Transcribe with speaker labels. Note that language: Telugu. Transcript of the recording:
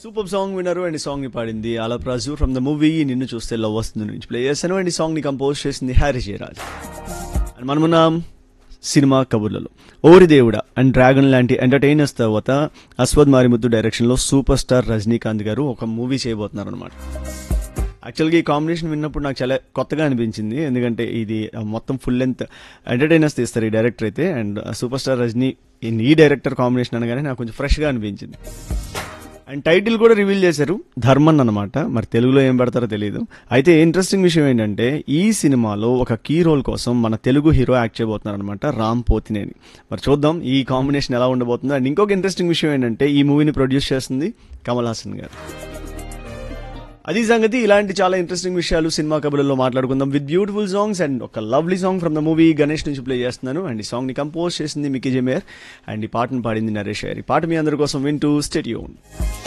Speaker 1: సూపర్ సాంగ్ విన్నారు అండ్ ఈ సాంగ్ ని పాడింది Alap Raju from the movie Ninnu Chusthe love వస్తుంది నుంచి ప్లే చేశాను అండ్ ఈ సాంగ్ ని కంపోజ్ చేసింది హ్యారీ జయరాజ్ అండ్ మనమున్నాం సినిమా కబుర్లలో ఓరి దేవుడ అండ్ డ్రాగన్ లాంటి ఎంటర్టైనర్స్ తర్వాత అస్వద్ మారిముత్తు డైరెక్షన్లో సూపర్ స్టార్ రజనీకాంత్ గారు ఒక మూవీ చేయబోతున్నారు అనమాట యాక్చువల్గా ఈ కాంబినేషన్ విన్నప్పుడు నాకు చాలా కొత్తగా అనిపించింది ఎందుకంటే ఇది మొత్తం ఫుల్ లెంత్ ఎంటర్టైనర్స్ తీస్తారు ఈ డైరెక్టర్ అయితే అండ్ సూపర్ స్టార్ రజనీ ఈ డైరెక్టర్ కాంబినేషన్ అనగానే నాకు కొంచెం ఫ్రెష్గా అనిపించింది అండ్ టైటిల్ కూడా రివీల్ చేశారు ధర్మన్ అనమాట మరి తెలుగులో ఏం పెడతారో తెలియదు అయితే ఇంట్రెస్టింగ్ విషయం ఏంటంటే ఈ సినిమాలో ఒక కీ రోల్ కోసం మన తెలుగు హీరో యాక్ట్ చేయబోతున్నారు అనమాట రామ్ పోతినేని మరి చూద్దాం ఈ కాంబినేషన్ ఎలా ఉండబోతుందో అండ్ ఇంకొక ఇంట్రెస్టింగ్ విషయం ఏంటంటే ఈ మూవీని ప్రొడ్యూస్ చేస్తుంది కమల్ హాసన్ గారు అది సంగతి ఇలాంటి చాలా ఇంట్రెస్టింగ్ విషయాలు సినిమా కబుర్లలో మాట్లాడుకుందాం విత్ బ్యూటిఫుల్ సాంగ్స్ అండ్ ఒక lovely song from the movie Ganesh నుంచి ప్లే చేస్తున్నాను అండ్ ఈ సాంగ్ ని కంపోజ్ చేసింది మికీ జమేర్ అండ్ ఈ పాటను పాడింది నరేష్ గారు ఈ పాట మీ అందరి కోసం వింటూ స్టేట్ యూన్